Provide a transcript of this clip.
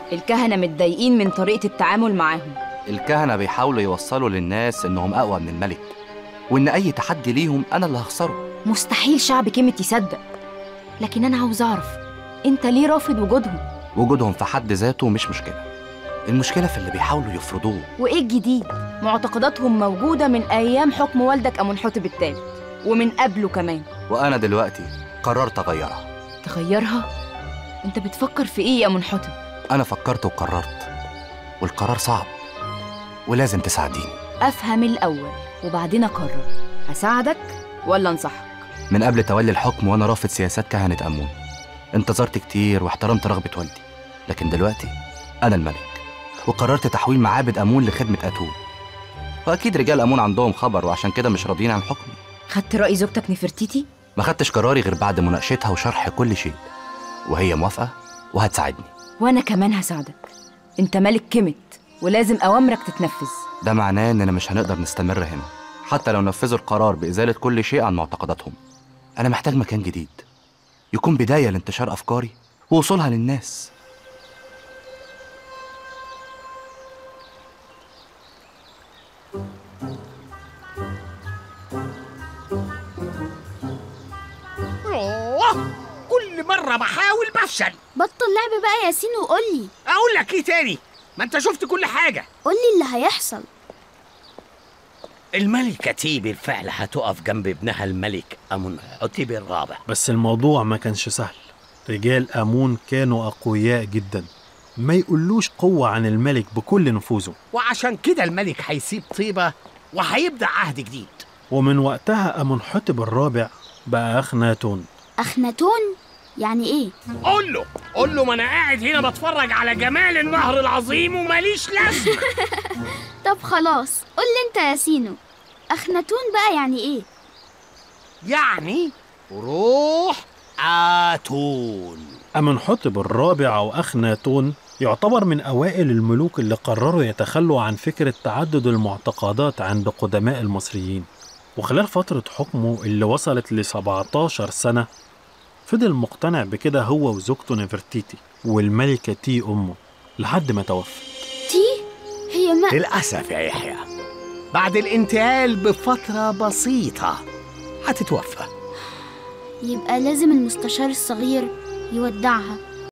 الكهنة متضايقين من طريقة التعامل معاهم الكهنة بيحاولوا يوصلوا للناس إنهم أقوى من الملك وإن أي تحدي ليهم أنا اللي هخسره مستحيل شعب كيمت يصدق لكن أنا عاوز أعرف أنت ليه رافض وجودهم؟ وجودهم في حد ذاته مش مشكلة المشكلة في اللي بيحاولوا يفرضوه وإيه الجديد؟ معتقداتهم موجودة من أيام حكم والدك أمنحتب الثالث ومن قبله كمان وأنا دلوقتي قررت أغيرها تغيرها؟ أنت بتفكر في إيه يا منحتب؟ أنا فكرت وقررت والقرار صعب ولازم تساعديني أفهم الأول وبعدين أقرر هساعدك ولا أنصحك؟ من قبل تولي الحكم وأنا رافض سياسات كهنة أمون انتظرت كتير واحترمت رغبة والدي لكن دلوقتي أنا الملك وقررت تحويل معابد أمون لخدمة أتون وأكيد رجال أمون عندهم خبر وعشان كده مش راضيين عن حكمي خدت رأي زوجتك نفرتيتي؟ ما خدتش قراري غير بعد مناقشتها وشرح كل شيء وهي موافقة وهتساعدني وأنا كمان هساعدك أنت ملك كيمت ولازم أوامرك تتنفذ ده معناه إننا مش هنقدر نستمر هنا حتى لو نفذوا القرار بإزالة كل شيء عن معتقداتهم أنا محتاج مكان جديد يكون بداية لانتشار أفكاري ووصولها للناس أوه، كل مرة بحاول بفشل بطل لعب بقى يا ياسين وقولي أقول لك إيه تاني ما أنت شفت كل حاجة قولي اللي هيحصل الملكة تي بالفعل هتقف جنب ابنها الملك أمنحتب الرابع بس الموضوع ما كانش سهل رجال أمون كانوا أقوياء جدا ما يقولوش قوة عن الملك بكل نفوذه وعشان كده الملك هيسيب طيبة وهيبدأ عهد جديد ومن وقتها أمنحتب الرابع بقى أخناتون أخناتون يعني إيه؟ قول له قول له ما أنا قاعد هنا بتفرج على جمال النهر العظيم وماليش لازمة طب خلاص قولي أنت يا ياسينو أخناتون بقى يعني إيه؟ يعني روح آتون أمنحتب الرابع أو أخناتون يعتبر من أوائل الملوك اللي قرروا يتخلوا عن فكرة تعدد المعتقدات عند قدماء المصريين وخلال فترة حكمه اللي وصلت ل 17 سنة فضل مقتنع بكده هو وزوجته نفرتيتي والملكة تي أمه لحد ما توفى تي هي ما للأسف يا يحيى بعد الانتقال بفترة بسيطة هتتوفى يبقى لازم المستشار الصغير يودعها